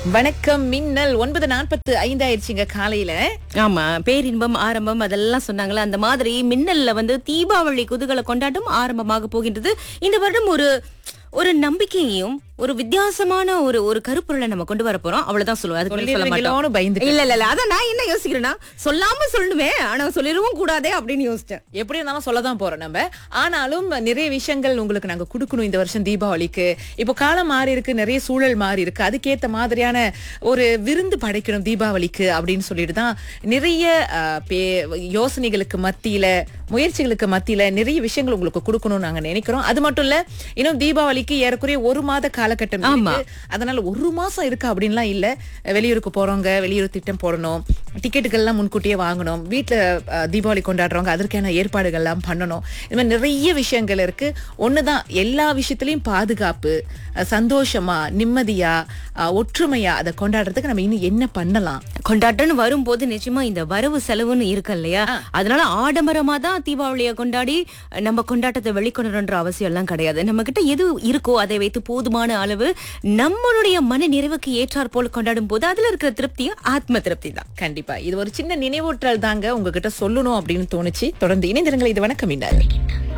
வணக்கம் மின்னல் ஒன்பது நாற்பத்து ஐந்து ஆயிடுச்சுங்க காலையில ஆமா பேரின்பம் ஆரம்பம் அதெல்லாம் சொன்னாங்களே அந்த மாதிரி மின்னல்ல வந்து தீபாவளி குதூகல கொண்டாட்டம் ஆரம்பமாக போகின்றது இந்த வருடம் ஒரு ஒரு நம்பிக்கையையும் ஒரு வித்தியாசமான ஒரு ஒரு கருப்பொருளை நம்ம கொண்டு வர போறோம் அவ்வளவுதான் சொல்லுவோம் அதுக்கு மேல சொல்ல மாட்டோம் சொல்லிடுவீங்களோன்னு பயந்துட்டேன். இல்ல இல்ல இல்ல அதான் நான் என்ன யோசிக்கிறேன்னா சொல்லாம சொல்லணுமே ஆனா சொல்லிடவும் கூடாதே அப்படின்னு யோசிச்சேன் எப்படி இருந்தாலும் சொல்லதான் போறோம் நம்ம ஆனாலும் நிறைய விஷயங்கள் உங்களுக்கு நாங்க கொடுக்கணும் இந்த வருஷம் தீபாவளிக்கு இப்போ காலம் மாறி இருக்கு நிறைய சூழல் மாறி இருக்கு அதுக்கேத்த மாதிரியான ஒரு விருந்து படைக்கணும் தீபாவளிக்கு அப்படின்னு சொல்லிட்டு தான் நிறைய அஹ், பே- யோசனைகளுக்கு மத்தியில முயற்சிகளுக்கு மத்தியில நிறைய விஷயங்கள் உங்களுக்கு கொடுக்கணும்னு நாங்க நினைக்கிறோம் அது மட்டும் இல்ல இன்னும் தீபாவளிக்கு ஏறக்குறைய ஒரு மாத காலகட்டம் ஆமா. இருக்கு அதனால ஒரு மாசம் இருக்கு அப்படின்லாம் இல்ல வெளியூருக்கு போறவங்க வெளியூர் திட்டம் போடணும் டிக்கெட்டுகள்லாம் முன்கூட்டியே வாங்கணும் வீட்டுல அஹ், தீபாவளி கொண்டாடுறவங்க அதற்கான ஏற்பாடுகள்லாம் பண்ணணும் இது மாதிரி நிறைய விஷயங்கள் இருக்கு ஒண்ணுதான் எல்லா விஷயத்திலயும் பாதுகாப்பு அஹ், சந்தோஷமா நிம்மதியா அஹ், ஒற்றுமையா அதை கொண்டாடுறதுக்கு நம்ம இன்னும் என்ன பண்ணலாம் கொண்டாட்டம்னு வரும்போது நிச்சயமா இந்த வரவு செலவுன்னு இருக்கு இல்லையா அதனால ஆடம்பரமா தான் தீபாவளியை கொண்டாடி நம்ம கொண்டாட்டத்தை வெளிக்கொணரன்ற அவசியம் எல்லாம் கிடையாது நம்ம கிட்ட எது இருக்கோ அதை வைத்து போதுமான அளவு நம்மளுடைய மன நிறைவுக்கு ஏற்றாற் போல கொண்டாடும் போது அதுல இருக்கிற திருப்தியும் ஆத்ம திருப்தி தான் கண்டிப்பா இது ஒரு சின்ன நினைவூட்டல் தாங்க உங்ககிட்ட சொல்லணும் அப்படின்னு தோணுச்சு தொடர்ந்து இணைந்திருங்கள் இது வணக்கம் இன்னார்